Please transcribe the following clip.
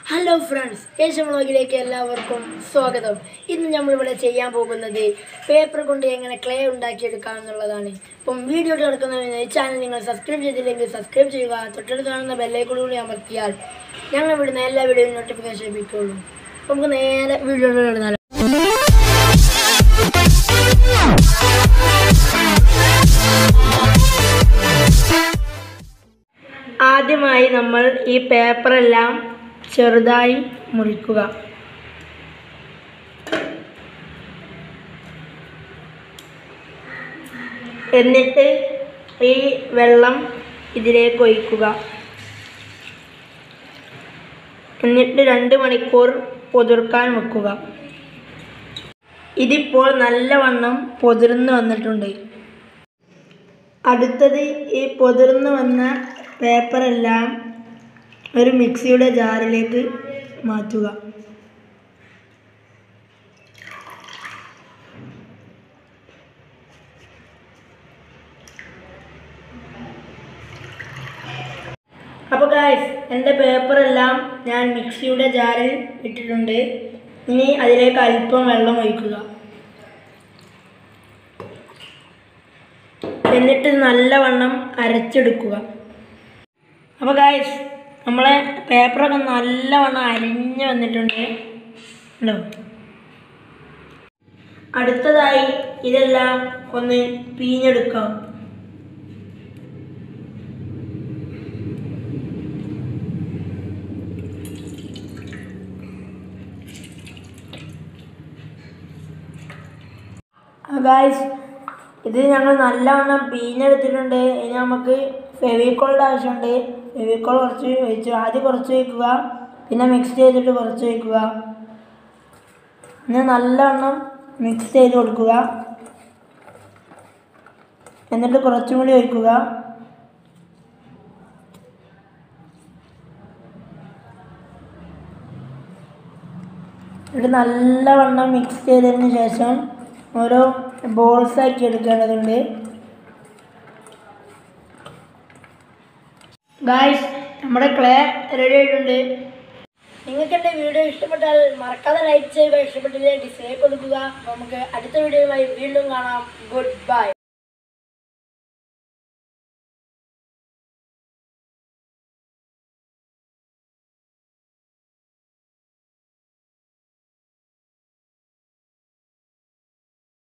hello friends Asia വ്ളോഗിലേക്ക് എല്ലാവർക്കും സ്വാഗതം ഇന്ന് നമ്മളിവിടെ ചെയ്യാൻ പോകുന്നത് പേപ്പർ കൊണ്ട് എങ്ങനെ ക്ലേ ഉണ്ടാക്കിയെടുക്കാം എന്നുള്ളതാണ് അപ്പം വീഡിയോ കിടക്കുന്നതിന് ഈ ചാനൽ നിങ്ങൾ സബ്സ്ക്രൈബ് ചെയ്തില്ലെങ്കിൽ സബ്സ്ക്രൈബ് ചെയ്യുക തൊട്ടടുത്ത് കാണുന്ന ബെല്ലൈക്കൂടി അമർത്തിയാൽ ഞങ്ങൾ വിടുന്ന എല്ലാ വീഡിയോയും നോട്ടിഫിക്കേഷൻ ലഭിക്കുള്ളൂ അപ്പം നമുക്ക് നേരെ വീഡിയോ കിടന്നാലോ ആദ്യമായി നമ്മൾ ഈ പേപ്പറെല്ലാം ചെറുതായി മുറിക്കുക എന്നിട്ട് ഈ വെള്ളം ഇതിലേക്ക് ഒഴിക്കുക എന്നിട്ട് രണ്ട് മണിക്കൂർ പൊതിർക്കാൻ വെക്കുക ഇതിപ്പോൾ നല്ലവണ്ണം പൊതിർന്ന് വന്നിട്ടുണ്ട് അടുത്തത് ഈ പൊതിർന്ന് വന്ന പേപ്പറെല്ലാം ഒരു മിക്സിയുടെ ജാറിലേക്ക് മാറ്റുക അപ്പോൾ ഗായ്സ് എൻ്റെ പേപ്പറെല്ലാം ഞാൻ മിക്സിയുടെ ജാറിൽ ഇട്ടിട്ടുണ്ട് ഇനി അതിലേക്ക് അല്പം വെള്ളം ഒഴിക്കുക എന്നിട്ട് നല്ലവണ്ണം അരച്ചെടുക്കുക അപ്പോൾ ഗായ്സ് നമ്മളെ പേപ്പറൊക്കെ നല്ലവണ്ണം അരിഞ്ഞ് വന്നിട്ടുണ്ട് ഉണ്ടോ അടുത്തതായി ഇതെല്ലാം ഒന്ന് പിഴിഞ്ഞെടുക്കാം ഗായ്സ് ഇത് ഞങ്ങൾ നല്ലവണ്ണം പിഴിഞ്ഞെടുത്തിട്ടുണ്ട് ഇനി നമുക്ക് ഫെവിക്കോളിൻ്റെ ആവശ്യമുണ്ട് ഫെവിക്കോൾ കുറച്ച് ഒഴിച്ചു ആദ്യം കുറച്ച് വയ്ക്കുക പിന്നെ മിക്സ് ചെയ്തിട്ട് കുറച്ച് വയ്ക്കുക ഇനി നല്ലവണ്ണം മിക്സ് ചെയ്ത് കൊടുക്കുക എന്നിട്ട് കുറച്ചും കൂടി ഒഴിക്കുക എന്നിട്ട് നല്ലവണ്ണം മിക്സ് ചെയ്തതിന് ശേഷം ഓരോ ബോൾസ് ആക്കി എടുക്കേണ്ടതുണ്ട് ഗായ്സ് നമ്മുടെ ക്ലേ റെഡി ആയിട്ടുണ്ട് നിങ്ങൾക്ക് എൻ്റെ വീഡിയോ ഇഷ്ടപ്പെട്ടാൽ മറക്കാതെ ലൈക്ക് ചെയ്യുക ഇഷ്ടപ്പെട്ടില്ലേ ഡിസ്ലൈക്ക് കൊടുക്കുക അപ്പോൾ നമുക്ക് അടുത്ത വീഡിയോയുമായി വീണ്ടും കാണാം ഗുഡ് ബൈ